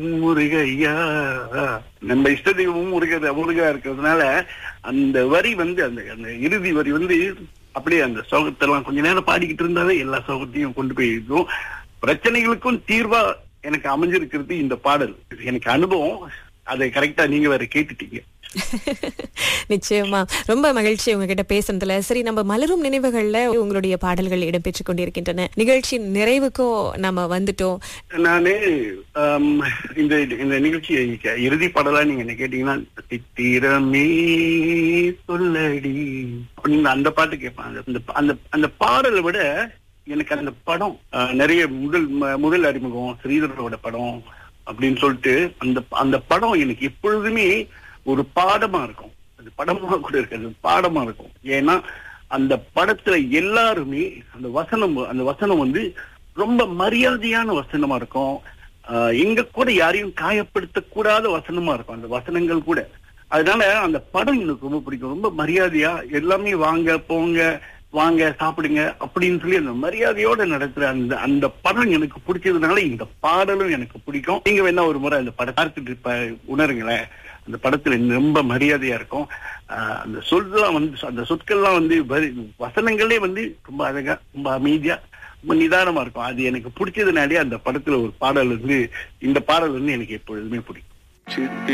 முருகையா நம்ம இஷ்ட தெய்வமும் முருக முருகா இருக்கிறதுனால அந்த வரி வந்து அந்த அந்த இறுதி வரி வந்து அப்படியே அந்த சோகத்தெல்லாம் கொஞ்ச நேரம் பாடிக்கிட்டு இருந்தாலே எல்லா சோகத்தையும் கொண்டு போய் இருக்கும் பிரச்சனைகளுக்கும் தீர்வா எனக்கு அமைஞ்சிருக்கிறது இந்த பாடல் இது எனக்கு அனுபவம் அதை கரெக்டா நீங்க வேற கேட்டுட்டீங்க நிச்சயமா ரொம்ப மகிழ்ச்சி உங்ககிட்ட பேசுனதுல சரி நம்ம மலரும் நினைவுகள்ல உங்களுடைய பாடல்கள் இடம்பெற்றுக் கொண்டிருக்கின்றன நிகழ்ச்சியின் நிறைவுக்கும் நம்ம வந்துட்டோம் நானு ஆம், இந்த இந்த நிகழ்ச்சி இறுதி பாடலா நீங்க என்ன கேட்டீங்கன்னா சித்திரமே சொல்லடி அப்படின்னு அந்த பாட்டு கேட்பேன் அந்த- அந்த அந்த அந்த பாடலை விட எனக்கு அந்த படம் ஆஹ், நிறைய முதல் ம- முதல் அறிமுகம் ஸ்ரீதரோட படம் அப்படின்னு சொல்லிட்டு அந்த அந்த படம் எனக்கு எப்பொழுதுமே ஒரு பாடமா இருக்கும் அது படமா கூட இருக்காது பாடமா இருக்கும் ஏன்னா அந்த படத்துல எல்லாருமே அந்த வசனம் அந்த வசனம் வந்து ரொம்ப மரியாதையான வசனமா இருக்கும் ஆஹ் எங்க கூட யாரையும் காயப்படுத்த கூடாத வசனமா இருக்கும் அந்த வசனங்கள் கூட அதனால அந்த படம் எனக்கு ரொம்ப பிடிக்கும் ரொம்ப மரியாதையா எல்லாமே வாங்க போங்க வாங்க சாப்பிடுங்க அப்படின்னு சொல்லி அந்த மரியாதையோட நடத்துற அந்த அந்த படம் எனக்கு பிடிச்சதுனால இந்த பாடலும் எனக்கு பிடிக்கும் நீங்க வேணா ஒரு முறை அந்த படம் பார்த்துட்டு இப்ப உணருங்களேன் அந்த படத்துல ரொம்ப மரியாதையா இருக்கும் ஆஹ் அந்த சொல்லலாம் வந்து அந்த சொற்கள்லாம் வந்து வரி- வசனங்களே வந்து ரொம்ப அழகா ரொம்ப அமைதியா ரொம்ப நிதானமா இருக்கும் அது எனக்கு பிடிச்சதுனாலே அந்த படத்துல ஒரு பாடல் வந்து இந்த பாடல் வந்து எனக்கு எப்பொழுதுமே பிடிக்கும்